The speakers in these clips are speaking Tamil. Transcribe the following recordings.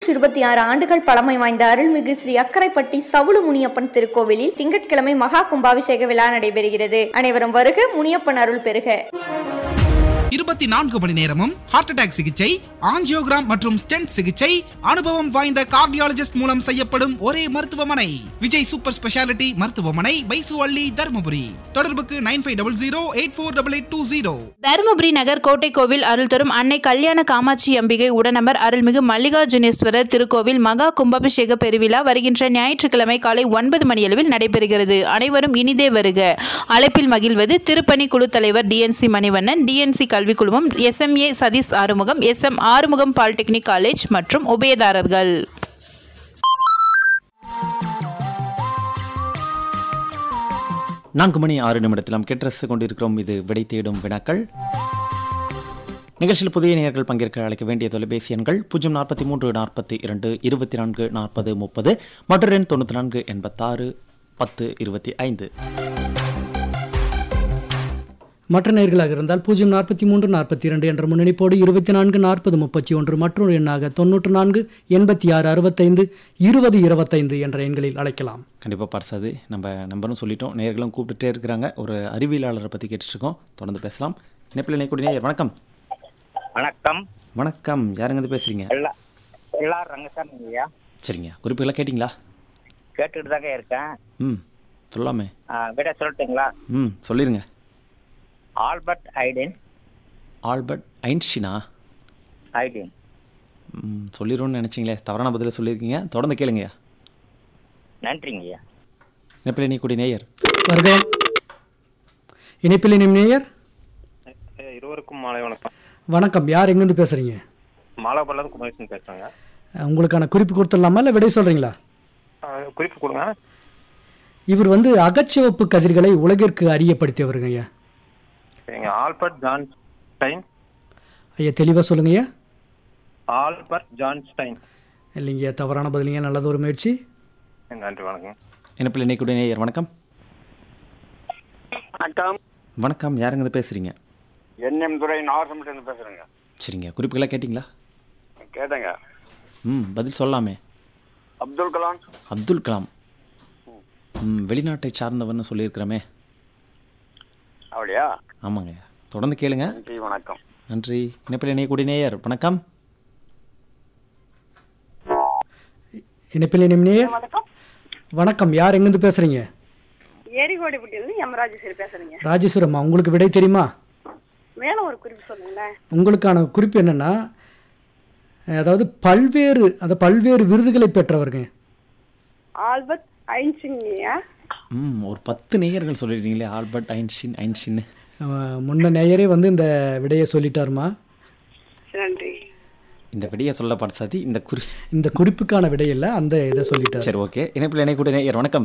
நூற்றி இருபத்தி ஆறு ஆண்டுகள் பழமை வாய்ந்த அருள்மிகு ஸ்ரீ அக்கரைப்பட்டி சவுளு முனியப்பன் திருக்கோவிலில் திங்கட்கிழமை மகா கும்பாபிஷேக விழா நடைபெறுகிறது அனைவரும் வருக முனியப்பன் அருள் பெறுக இருபத்தி நான்கு மணி நேரமும் ஹார்ட் அட்டாக் சிகிச்சை ஆஞ்சியோகிராம் மற்றும் ஸ்டென்ட் சிகிச்சை அனுபவம் வாய்ந்த கார்டியாலஜிஸ்ட் மூலம் செய்யப்படும் ஒரே மருத்துவமனை விஜய் சூப்பர் ஸ்பெஷாலிட்டி மருத்துவமனை பைசுவள்ளி தருமபுரி தொடர்புக்கு nine five double zero eight four double eight two zero Dharmapuri நகர் கோட்டை கோவில் அருள் தரும் அன்னை கல்யாண காமாட்சி அம்பிகை உடனமர் அருள்மிகு மல்லிகார்ஜுனேஸ்வரர் திருக்கோவில் மகா கும்பாபிஷேக பெருவிழா வருகின்ற ஞாயிற்றுக்கிழமை காலை ஒன்பது மணியளவில் நடைபெறுகிறது அனைவரும் இனிதே வருக அழைப்பில் மகிழ்வது திருப்பணி குழு தலைவர் டிஎன்சி மணிவண்ணன் டிஎன்சி கல்விக் குழுமம் SMA Sathish Arumugam SM Arumugam polytechnic college மற்றும் உபயதாரர்கள் நான்கு மணி ஆறு நிமிடத்தில் நாம் கேட்டு கொண்டிருக்கிறோம் இது விடை தேடும் வினாக்கள் நிகழ்ச்சியில் புதிய நேயர்கள் பங்கேற்க அழைக்க வேண்டிய தொலைபேசி எண்கள் பூஜ்ஜியம் நாற்பத்தி மூன்று நாற்பத்தி இரண்டு இருபத்தி நான்கு நாற்பது முப்பது மற்றொரு எண் தொண்ணூற்றி நான்கு எண்பத்தாறு பத்து இருபத்தி ஐந்து மற்ற நேர்களாக இருந்தால் பூஜ்ஜியம் நாற்பத்தி மூன்று நாற்பத்தி இரண்டு என்ற முன்னணிப்போடு இருபத்தி நான்கு நாற்பது முப்பத்தி ஒன்று மற்றொரு எண்ணாக தொண்ணூற்று நான்கு எண்பத்தி ஆறு அறுபத்தைந்து இருபது இருபத்தைந்து என்ற எண்களில் அழைக்கலாம் கண்டிப்பாக பார்சாது நம்ம நம்பரும் சொல்லிட்டோம் நேயர்களும் கூப்பிட்டுட்டே இருக்கிறாங்க ஒரு அறிவியலாளரை பற்றி கேட்டுட்ருக்கோம் தொடர்ந்து பேசலாம் இணைப்பில் இணைக்கூடிய நேயர் வணக்கம் வணக்கம் வணக்கம் யாருங்க இருந்து பேசுகிறீங்க எல்லா எல்லாரும் ரங்கசாமி ஐயா சரிங்க குறிப்புகளை கேட்டிங்களா கேட்டுட்டு தாங்க இருக்கேன் ம் சொல்லாமே ஆ, விட சொல்லட்டுங்களா ம் சொல்லிடுங்க ஆல்பர்ட் ஐடின் ஆல்பர்ட் ஐன்ஸ்டீனா ஐடின் ம், சொல்லிடுவோம்னு நினச்சிங்களே தவறான பதிலை சொல்லியிருக்கீங்க தொடர்ந்து கேளுங்கய்யா நன்றிங்க ஐயா இணைப்பில் இணைக்கூடிய நேயர் வருக இணைப்பில் இணையும் நேயர் இருவருக்கும் மாலை வணக்கம் வணக்கம் யார் எங்கேருந்து பேசுகிறீங்க மாலாபுரம் குமரேசன் பேசுறேங்க உங்களுக்கான குறிப்பு கொடுத்துடலாமா இல்லை விடை சொல்கிறீங்களா அஹ் குறிப்பு கொடுங்க இவர் வந்து அகச்சிவப்பு கதிர்களை உலகிற்கு அறியப்படுத்தியவருங்க ஐயா சரிங்க ஆல்பர்ட் ஜான்ஸ்டைன் ஐயா தெளிவாக சொல்லுங்க ஐயா ஆல்பர்ட் ஜான்ஸ்டைன் இல்லைங்க தவறான பதிலிங்க நல்லது ஒரு முயற்சி நன்றி வணக்கம் இணைப்பில் இணைக்கூடிய நேயர் வணக்கம் வணக்கம் வணக்கம் யாருங்க இருந்து பேசுகிறீங்க என்எம் துறை நாகசமுத்திரம் பேசுறேங்க சரிங்க குறிப்புகளை கேட்டிங்களா கேட்டேங்க ம் பதில் சொல்லாமே அப்துல் கலாம் அப்துல் கலாம் ம் வெளிநாட்டை சார்ந்தவர்னு சொல்லியிருக்கிறோமே அப்படியா ஆமாங்க தொடர்ந்து கேளுங்க நன்றி வணக்கம் நன்றி இணைப்பில் இணையக்கூடிய நேயர் வணக்கம் இணைப்பில் இணையும் நேயர் வணக்கம் யார் எங்கேருந்து பேசுகிறீங்க ஏரிகோடிப்பட்டியிலிருந்து எம் ராஜேஸ்வரி பேசுறீங்க ராஜேஸ்வரம்மா உங்களுக்கு விடை தெரியுமா மேல ஒரு குறிப்பு சொல்லுங்களேன் உங்களுக்கான குறிப்பு என்னன்னா அதாவது பல்வேறு அந்த பல்வேறு விருதுகளை பெற்றவருங்க ஆல்பர்ட் ஐன்ஸ்டீன்யா ம் ஒரு பத்து நேயர்கள் சொல்லியிருக்கீங்களே ஆல்பர்ட் ஐன்ஸ்டீன் ஐன்ஸ்டீன் அஹ் முன்ன நேயரே வந்து இந்த விடையை சொல்லிட்டாருமா நன்றி இந்த விடையை சொல்ல படுசாதி இந்த குறி இந்த குறிப்புக்கான விடை இல்லை அந்த இதை சொல்லிட்டாரு சரி ஓகே இணைப்பில் இணையக்கூடிய நேயர் வணக்கம்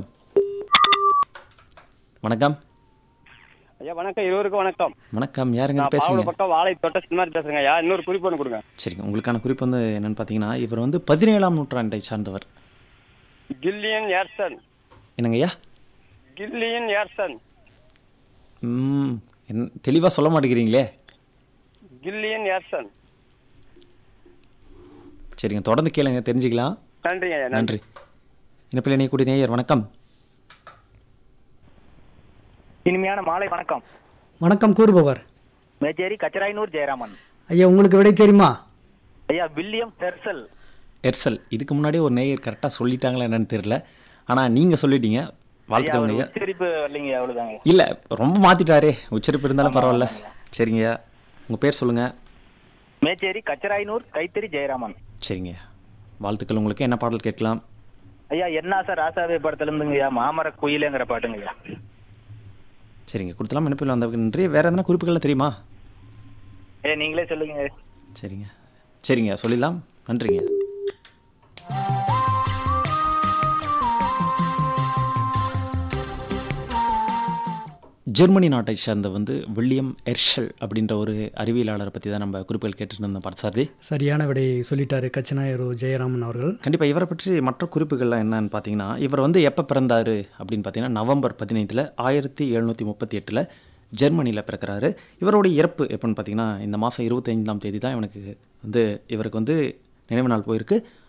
வணக்கம் ஐயா வணக்கம் இருவருக்கும் வணக்கம் வணக்கம் யாருங்க நான் இருந்து பாவல பேசுறீங்க பக்கம் வாழை தோட்ட சினிமா பேசுறேங்க ஐயா இன்னொரு குறிப்பு ஒன்று கொடுங்க சரிங்க உங்களுக்கான குறிப்பு வந்து என்னன்னு பார்த்தீங்கன்னா இவர் வந்து பதினேழாம் நூற்றாண்டை சார்ந்தவர் கில்லியன் ஏர்சன் என்னங்கய்யா கில்லியன் ஏர்சன் ம் என் தெளிவாக சொல்ல மாட்டேங்கிறீங்களே கில்லியன் ஏர்சன் சரிங்க தொடர்ந்து கேளுங்க தெரிஞ்சுக்கலாம் நன்றிங்க ஐயா நன்றி இணைப்பில் இணையக்கூடிய நேயர் வணக்கம் இனிமையான மாலை வணக்கம் வணக்கம் கூறுபவர் மேச்சேரி கச்சராயனூர் ஜெயராமன் ஐயா உங்களுக்கு விடை தெரியுமா ஐயா வில்லியம் ஹெர்சல் எர்சல் இதுக்கு முன்னாடி ஒரு நேயர் கரெக்டாக சொல்லிட்டாங்களா என்னன்னு தெரியல ஆனால் நீங்கள் சொல்லிட்டீங்க வாழ்த்துக்கள் ஐயா உச்சரிப்பு வரலைங்க அவ்வளவுதாங்க இல்லை ரொம்ப மாற்றிட்டாரே உச்சரிப்பு இருந்தாலும் பரவாயில்ல சரிங்கய்யா உங்கள் பேர் சொல்லுங்கள் மேச்சேரி கச்சராயனூர் கைத்தறி ஜெயராமன் சரிங்க வாழ்த்துக்கள் உங்களுக்கு என்ன பாடல் கேட்கலாம் ஐயா என்னாச ராசாவே படத்துல இருந்துங்க ஐயா மாமர குயிலேங்கிற பாட்டுங்க ஐயா சரிங்க கொடுத்தலாம் இணைப்பில் வந்தவங்க நன்றி வேறு எதனா குறிப்புகள்லாம் தெரியுமா ஐயா நீங்களே சொல்லுங்க சரிங்க சரிங்க சொல்லிடலாம் நன்றிங்க ஜெர்மனி நாட்டை சேர்ந்த வந்து வில்லியம் எர்ஷல் அப்படின்ற ஒரு அறிவியலாளரை பற்றி தான் நம்ம குறிப்புகள் கேட்டுட்டு இருந்தோம் பரசாரதி சரியான விடையை சொல்லிட்டாரு கச்சநாயரு ஜெயராமன் அவர்கள் கண்டிப்பாக இவரை பற்றி மற்ற குறிப்புகள்லாம் என்னன்னு பார்த்தீங்கன்னா இவர் வந்து எப்போ பிறந்தாரு அப்படின்னு பார்த்தீங்கன்னா நவம்பர் பதினைந்தில் ஆயிரத்தி எழுநூற்றி முப்பத்தி எட்டில் ஜெர்மனியில் பிறக்கிறாரு இவருடைய இறப்பு எப்போன்னு பார்த்தீங்கன்னா இந்த மாதம் இருபத்தைந்தாம் தேதி தான் இவனுக்கு வந்து இவருக்கு வந்து நினைவு நாள் போயிருக்கு